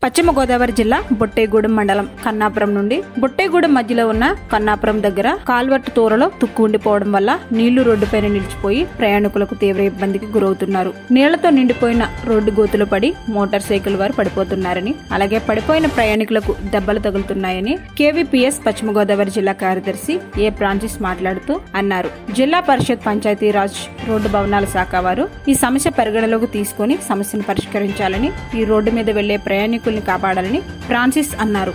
పశ్చిమ గోదావరి జిల్లా బొట్టేగూడెం మండలం కన్నాపురం నుండి బొట్టేగూడెం మధ్యలో ఉన్న కన్నాపురం దగ్గర కాల్వర్ట్ తోరలో తుక్కు ఉండిపోవడం వల్ల నీళ్లు రోడ్డుపైన నిలిచిపోయి ప్రయాణికులకు తీవ్ర ఇబ్బందికి గురవుతున్నారు నీళ్లతో నిండిపోయిన రోడ్డు గోతులు పడి మోటార్ సైకిల్ వారు పడిపోతున్నారని అలాగే పడిపోయిన ప్రయాణికులకు దెబ్బలు తగులుతున్నాయని కేవీపీఎస్ పశ్చిమ గోదావరి జిల్లా కార్యదర్శి ఏ ఫ్రాన్సిస్ మాట్లాడుతూ అన్నారు జిల్లా పరిషత్ పంచాయతీరాజ్ రోడ్డు భవనాల శాఖ వారు ఈ సమస్య పరిగణలోకి తీసుకుని సమస్యను పరిష్కరించాలని ఈ రోడ్డు మీద వెళ్లే ప్రయాణికుల్ని కాపాడాలని ఫ్రాన్సిస్ అన్నారు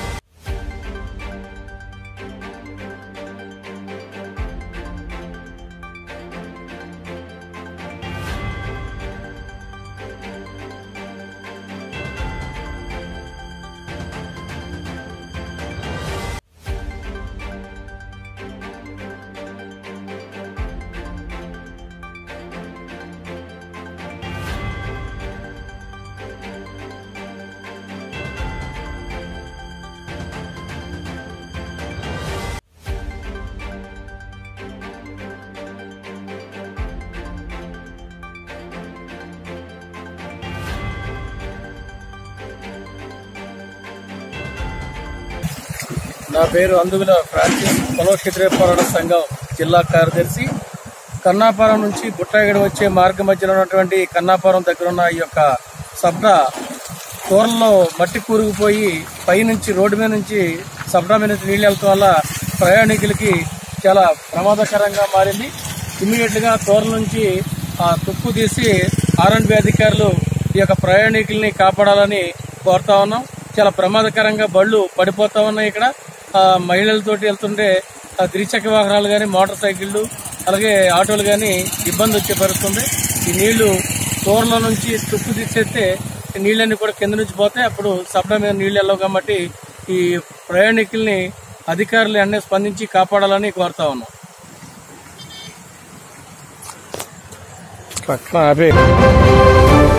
నా పేరు అందుగుల ఫ్రాన్సిస్ పొలో క్షత్రియ పోరాట సంఘం జిల్లా కార్యదర్శి కన్నాపురం నుంచి బుట్టాగడ వచ్చే మార్గ మధ్యలో ఉన్నటువంటి కన్నాపురం దగ్గర ఉన్న ఈ యొక్క సబ్డా కూరల్లో మట్టి కూరుకుపోయి పైనుంచి రోడ్డు మీద నుంచి సబ్డా మీద నుంచి నీళ్ళు వెళ్తాం వల్ల ప్రయాణికులకి చాలా ప్రమాదకరంగా మారింది ఇమీడియట్ గా తోరల నుంచి ఆ తుప్పు తీసి ఆర్ఎండ్బి అధికారులు ఈ యొక్క ప్రయాణికుల్ని కాపాడాలని కోరుతా ఉన్నాం చాలా ప్రమాదకరంగా బళ్ళు పడిపోతా ఉన్నాయి ఇక్కడ ఆ, మహిళలతోటి వెళ్తుంటే ఆ, ద్విచక్ర వాహనాలు కానీ మోటార్ సైకిళ్ళు అలాగే ఆటోలు కానీ ఇబ్బంది వచ్చే పడుతుంది ఈ నీళ్లు తోరల నుంచి తుప్పు తీసేస్తే ఈ నీళ్ళన్నీ కూడా కింద నుంచి పోతే అప్పుడు సబ్డా మీద నీళ్లు వెళ్ళవు కాబట్టి ఈ ప్రయాణికుల్ని అధికారులు అన్నీ స్పందించి కాపాడాలని కోరుతా ఉన్నాం అట్లా ఆపే